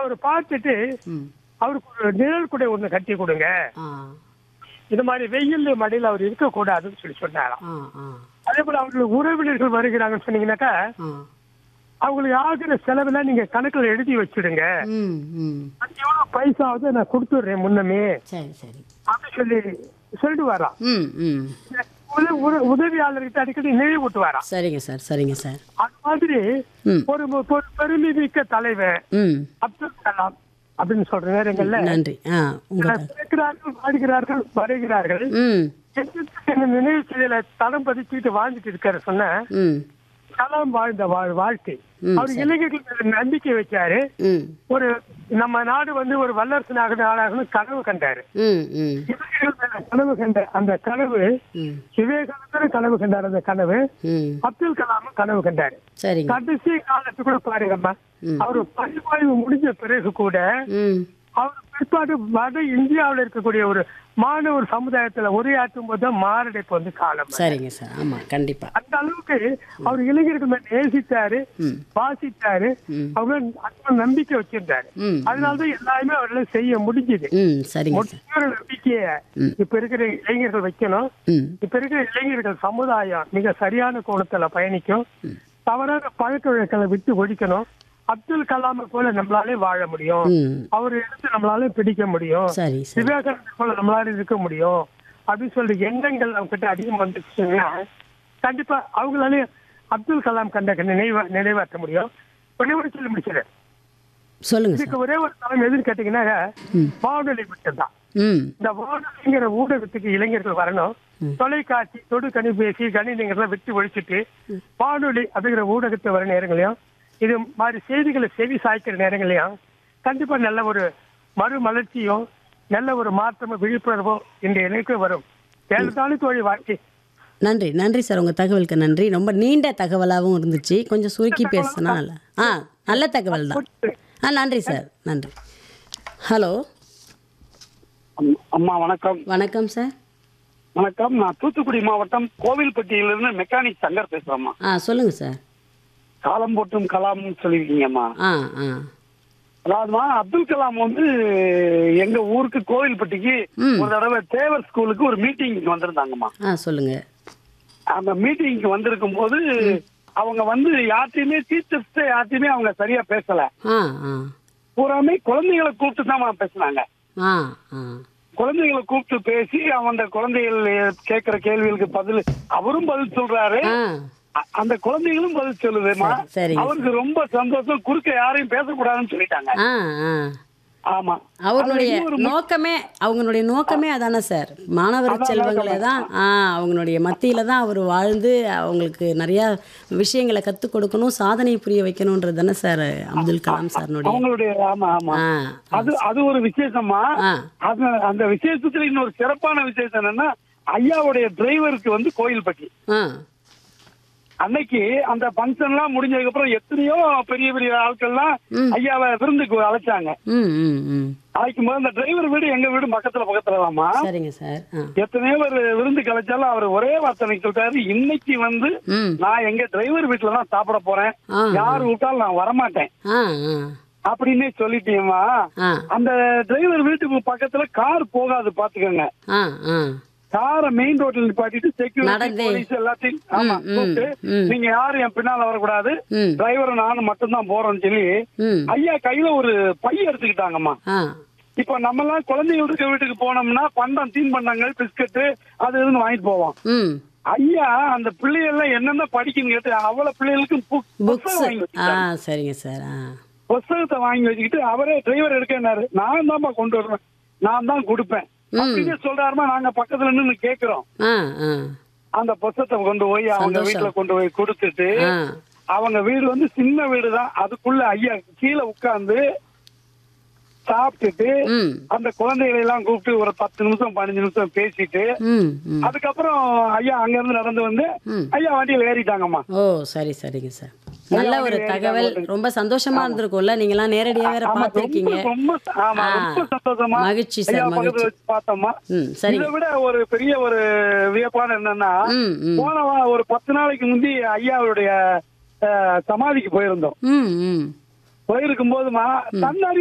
அவர் பார்த்துட்டு ம் அவருக்கு ஒரு நிழல் குடை ஒண்ணு கட்டி கொடுங்க ஆ இந்த மாதிரி வெயில் மடியில் அவர் இருக்க கூடாதுன்னு சொல்லி சொன்னாராம் ஆ ஆ அதே போல அவர்களுக்கு உறவினர்கள் வருகிறாங்கன்னு சொன்னீங்கன்னாக்கா ஆ அவங்களுக்கு ஆகிற செலவெல்லாம் நீங்க கணக்குல எழுதி வச்சிடுங்க ம் ம் அது எவ்வளவு பைசா ஆகுது நான் கொடுத்துடுறேன் முன்னமே சரி சரி அப்படின்னு சொல்லி சொல்லிட்டு வரான் ம் ம் உத- உத- உதவியாளர்கிட்ட அடிக்கடி நினைவூட்டு வரான் சரிங்க சார் சரிங்க சார் அது மாதிரி ம் ஒரு மு- ஒரு பெருமை மிக்க தலைவர் ம் அப்துல் கலாம் அப்படின்னு சொல்ற நேரங்கள்ல நன்றி ஆ உங்கள் பிறக்கிறார்கள் வாழ்கிறார்கள் வருகிறார்கள் ம் என்ன நினைவு செய்யல தடம் பதிச்சுட்டு வாழ்ந்துட்டு இருக்காரு சொன்ன ம் கலாம் வாழ்ந்த வாழ் வாழ்க்கை ம், அவர் இளைஞர்கள் மேல நம்பிக்கை வச்சாரு ம் ஒரு நம்ம நாடு வந்து ஒரு வல்லரசு நாடு நாடாகணும் கனவு கண்டாரு ம் ம் இளைஞர்கள் மேல கனவு கண்ட அந்த கனவு ம் விவேகானந்தரும் கனவு கண்டார் அந்த கனவு ம் அப்துல் கலாமும் கனவு கண்டாரு சரிங்க கடைசி காலத்து கூட பாருங்கம்மா ம். அவர் பரிவாய்வு முடிஞ்ச பிறகு கூட ம் அவர் பிற்பாடு வட இந்தியாவில் இருக்கக்கூடிய ஒரு மாணவர் சமுதாயத்துல உரையாற்றும் போது தான் மாரடைப்பு வந்து காலம் சரிங்க சார் ஆமாம் கண்டிப்பாக அந்த அளவுக்கு அவர் இளைஞர்கள் மேல நேசித்தாரு ம் வாசித்தாரு ம். அவங்க அத்தனை நம்பிக்கை வச்சிருந்தாரு ம் அதனாலதான் எல்லாருமே அவரால் செய்ய முடிஞ்சது ம் சரிங்க சார் முக்கிய நம்பிக்கைய ம். இப்ப இருக்கிற இளைஞர்கள் வைக்கணும் ம் இப்ப இருக்கிற இளைஞர்கள் சமுதாயம் மிக சரியான கோணத்துல பயணிக்கும் தவறான பழக்க வழக்கங்களை விட்டு ஒழிக்கணும் அப்துல் கலாமை போல நம்மளாலே வாழ முடியும் ம் அவர் எடுத்து நம்மளால பிடிக்க முடியும் சரி சரி விவேகானந்தர் போல நம்மளால இருக்க முடியும் அப்படின்னு சொல்லி எண்ணங்கள் அவங்க கிட்ட அதிகம் வந்துச்சுன்னா கண்டிப்பா அவங்களாலே அப்துல் கலாம் கண்ட நினைவா நிறைவேற்ற முடியும் ஒண்ணே ஒன்று சொல்லி முடிச்சிடு சொல்லுங்க சார் இதுக்கு ஒரே ஒரு தளம் எதுன்னு கேட்டீங்கன்னா வானொலி மட்டும்தான் ம் இந்த வானொலிங்கிற ஊடகத்துக்கு இளைஞர்கள் வரணும் தொலைக்காட்சி தொடு கணிப்பேசி கணினிங்கிறத விட்டு ஒழிச்சிட்டு வானொலி அப்படிங்கிற ஊடகத்தை வர நேரங்களையும் இது மாதிரி செய்திகளை செவி சாய்க்கிற நேரங்களையும் கண்டிப்பா நல்ல ஒரு மறுமலர்ச்சியும் நல்ல ஒரு மாற்றமும் விழிப்புணர்வும் இந்த இணைக்கு வரும் ஏழுதாலும் தோழி வாழ்க்கை நன்றி நன்றி சார் உங்கள் தகவலுக்கு நன்றி ரொம்ப நீண்ட தகவலாகவும் இருந்துச்சு கொஞ்சம் சுருக்கி பேசுனா நல்லா ஆ நல்ல தகவல் தான் ஆ நன்றி சார் நன்றி ஹலோ அம்- அம்மா வணக்கம் வணக்கம் சார் வணக்கம் நான் தூத்துக்குடி மாவட்டம் கோவில்பட்டியிலிருந்து மெக்கானிக் சங்கர் பேசுறேம்மா ஆ சொல்லுங்கள் சார் காலம் போட்டும் கலாம்னு சொல்லியிருக்கீங்கம்மா ஆ ஆ அதாவதுமா அப்துல் கலாம் வந்து எங்க ஊருக்கு கோவில்பட்டிக்கு ம். ஒரு தடவை தேவர் ஸ்கூலுக்கு ஒரு மீட்டிங் வந்திருந்தாங்கம்மா ஆ சொல்லுங்கள் அந்த மீட்டிங்க்கு வந்திருக்கும் போது அவங்க வந்து யார்ட்டையுமே டீச்சர்ஸ் யார்ட்டையுமே அவங்க சரியா பேசல ஆ ஆ பூராமே குழந்தைகளை கூப்பிட்டு தான் பேசுனாங்க ஆ ஆ குழந்தைகளை கூப்பிட்டு பேசி அந்த குழந்தைகள் கேட்கிற கேள்விகளுக்கு பதில் அவரும் பதில் சொல்றாரு ஆ அ- அந்த குழந்தைகளும் பதில் சொல்லுதுமா சரி, சரிங்க. அவருக்கு ரொம்ப சந்தோஷம் குறுக்க யாரையும் பேசக்கூடாதுன்னு சொல்லிட்டாங்க ஆ ஆ ஆமா அவர்களுடைய அதுல இன்னொரு மு- நோக்கமே அவங்களுடைய நோக்கமே அதானே சார் மாணவர் அதான் செல்வங்களை தான் ஆ அவங்களுடைய மத்தியில தான் அவர் வாழ்ந்து அவங்களுக்கு நிறைய விஷயங்களை கற்றுக் கொடுக்கணும் சாதனை புரிய வைக்கணுன்றது தானே சார் அப்துல் கலாம் சார்னுடைய அவங்களுடைய ஆமா ஆமா ஆ அது அது ஒரு விசேஷமா ஆ அது அந்த விசேஷத்துல இன்னொரு சிறப்பான விசேஷம் என்னன்னா ஐயாவுடைய டிரைவருக்கு வந்து கோயில்பட்டி ஆ அன்னைக்கு அந்த ஃபங்க்ஷன் எல்லாம் முடிஞ்சதுக்கு அப்புறம் எத்தனையோ பெரிய பெரிய ஆட்கள்லாம் ம். ஐயாவை விருந்துக்கு அழைச்சாங்க ம் ம் ம் அழைக்கும் போது அந்த டிரைவர் வீடு எங்க வீடு பக்கத்துல பக்கத்துல தான்மா சரிங்க சார் ஆ எத்தனையோ பேர் விருந்து கலைச்சாலும் அவர் ஒரே வார்த்தை சொல்லிட்டாரு இன்னைக்கு வந்து ம் நான் எங்க டிரைவர் வீட்டுல தான் சாப்பிட போறேன் ஆ யார் விட்டாலும் நான் வரமாட்டேன் ஆ ஆ அப்படின்னே சொல்லிட்டேம்மா ஆ அந்த டிரைவர் வீட்டுக்கு பக்கத்துல கார் போகாது பாத்துக்கோங்க ஆ ஆ காரை மெயின் ரோட்ல நிப்பாட்டிட்டு செக்யூரிட்டி நடந்தே. போலீஸ் எல்லாத்தையும் ஆமா ம், ம், கூப்பிட்டு ம். நீங்க யாரும் என் பின்னால வரக்கூடாது ம் டிரைவர் நானும் மட்டும்தான் போறோம்னு சொல்லி ம் ஐயா கையில ஒரு பை எடுத்துக்கிட்டாங்கம்மா ஆ இப்ப நம்ம எல்லாம் குழந்தைங்க இருக்க வீட்டுக்கு போனோம்னா பண்டம் தீன் பண்டங்கள் பிஸ்கட்டு அது இதுன்னு வாங்கிட்டு போவோம் ம் ஐயா அந்த பிள்ளைகள்லாம் என்னென்ன படிக்கணும்னு கேட்டு அவ்வளவு பிள்ளைகளுக்கு புக்- புக்ஸ் புத்தகம் வாங்கி ஆ வச்சுட்டாங்க சரிங்க சார் ஆ புத்தகத்தை வாங்கி வச்சுக்கிட்டு அவரே டிரைவர் எடுக்கனாரு நான் தான்ப்பா கொண்டு வருவேன் நான் தான் கொடுப்பேன் அப்படின்னு சொல்றாருமா நாங்க பக்கத்துல நின்னு கேக்குறோம் ஆ ஆ அந்த புத்தகத்தை கொண்டு போய் அவங்க சந்தோஷம். வீட்டுல கொண்டு போய் கொடுத்துட்டு ஆ அவங்க வீடு வந்து சின்ன வீடு தான் அதுக்குள்ள ஐயா கீழே உட்கார்ந்து சாப்பிட்டுட்டு ம் அந்த குழந்தைகளை எல்லாம் கூப்பிட்டு ஒரு பத்து நிமிஷம் பதினஞ்சு நிமிஷம் பேசிட்டு ம் ம் அதுக்கப்புறம் ஐயா அங்க இருந்து நடந்து வந்து ம். ஐயா வண்டியில ஏறிட்டாங்கம்மா ஓ சரி சரிங்க சார் நல்ல ஒரு தகவல் ரொம்ப சந்தோஷமா இருந்திருக்கும்ல நீங்களாம் நேரடியா வேற ஆமா, பார்த்திருக்கீங்க ரொம்ப ரொம்ப ஆமா ஆ. ரொம்ப சந்தோஷமா மகிழ்ச்சி சார், ஐயா பக்கத்துல மகிழ்ச்சி. வச்சு பார்த்தோம்மா ம் சரிங்க இதை விட ஒரு பெரிய ஒரு வியப்பான என்னன்னா ம் ம் போன வா- ஒரு பத்து நாளைக்கு முந்தி ஐயாவுடைய அஹ், சமாதிக்கு போயிருந்தோம் ம் ம் போயிருக்கும் போதுமா தன்னாரி